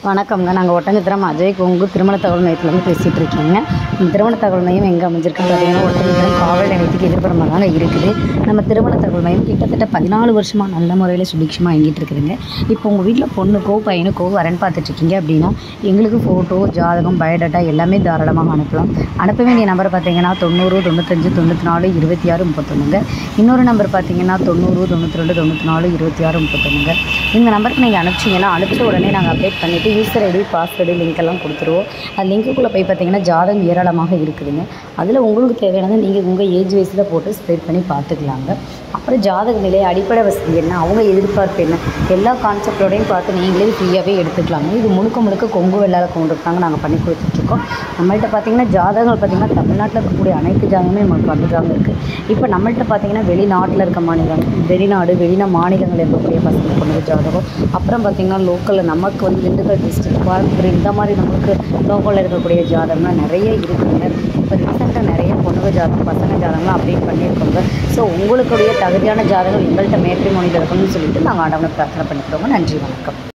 வணக்கம்ங்க நாங்கள் ஒட்டஞ்சத்திரம் அஜய் கொங்கு திருமண தகவல் மையத்துலேருந்து பேசிகிட்டு இருக்கேங்க இந்த திருமண தகவல் மையம் எங்கே அமைஞ்சிருக்கு பார்த்தீங்கன்னா ஒட்டஞ்சத்திரம் காவல் நிலையத்துக்கு எதிர்ப்புறமாக தாங்க இருக்குது நம்ம திருமண தகவல் மையம் கிட்டத்தட்ட பதினாலு வருஷமாக நல்ல முறையில் சுபிக்ஷமாக இயங்கிட்டு இருக்குதுங்க இப்போ உங்கள் வீட்டில் பொண்ணுக்கோ பையனுக்கோ வரன் பார்த்துட்ருக்கீங்க அப்படின்னா எங்களுக்கு ஃபோட்டோ ஜாதகம் பயோடேட்டா எல்லாமே தாராளமாக அனுப்பலாம் அனுப்ப வேண்டிய நம்பர் பார்த்தீங்கன்னா தொண்ணூறு தொண்ணூத்தஞ்சு தொண்ணூற்றி நாலு இருபத்தி ஆறு முப்பத்தொன்றுங்க இன்னொரு நம்பர் பார்த்தீங்கன்னா தொண்ணூறு தொண்ணூற்றி ரெண்டு தொண்ணூற்றி நாலு இருபத்தி ஆறு முப்பத்தொன்றுங்க இந்த நம்பருக்கு நீங்கள் அனுப்பிச்சிங்கன்னா அனுப்பிச்ச உடனே நாங்கள் அப்டேட் பண்ணிவிட்டு யூசர் ஐடி பாஸ்வேர்டு லிங்க் எல்லாம் கொடுத்துருவோம் அந்த லிங்க்குள்ளே போய் பார்த்தீங்கன்னா ஜாதகம் ஏராளமாக இருக்குதுங்க அதில் உங்களுக்கு தேவையானதை நீங்கள் உங்கள் ஏஜ் வயசில் போட்டு ஸ்ப்ரெட் பண்ணி பார்த்துக்கலாங்க அப்புறம் ஜாதக நிலை அடிப்படை வசதி என்ன அவங்க எதிர்பார்ப்பு என்ன எல்லா கான்செப்டோடையும் பார்த்து நீங்களே ஃப்ரீயாகவே எடுத்துக்கலாங்க இது முழுக்க முழுக்க கொங்கு வெள்ளாத கொண்டு தாங்க நாங்கள் பண்ணி கொடுத்துட்ருக்கோம் நம்மள்ட்ட பார்த்தீங்கன்னா ஜாதகங்கள் பார்த்தீங்கன்னா தமிழ்நாட்டில் இருக்கக்கூடிய அனைத்து ஜாதகமே நமக்கு வந்துதாங்க இருக்குது இப்போ நம்மள்ட்ட பார்த்தீங்கன்னா வெளிநாட்டில் இருக்க மாநிலம் வெளிநாடு வெளிநா மாநிலங்களில் இருக்கக்கூடிய பசங்க பொண்ணுங்க ஜாதகம் அப்புறம் பார்த்தீங்கன்னா லோக்கலில் நமக்கு வந்து திண்டுக்கல் டிஸ்ட்ரிக்ட் கோயம்புத்தூர் இந்த மாதிரி நம்மளுக்கு லோக்கலில் இருக்கக்கூடிய ஜாதகம்லாம் நிறைய இருக்குதுங்க இப்போ ரீசெண்டாக நிறைய பொண்ணுங்க ஜாதகம் பசங்க ஜாதகம்லாம் அப்டேட் பண்ணியிருக்கோங்க ஸோ உங்களுக்குடைய தகுதியான ஜாதகம் எங்கள்கிட்ட மேட்ரிமோனியில் இருக்கணும்னு சொல்லிட்டு நாங்கள் ஆண்டவனை பிரார்த்தனை பண்ணிக்கிறோங்க நன்றி வணக்கம்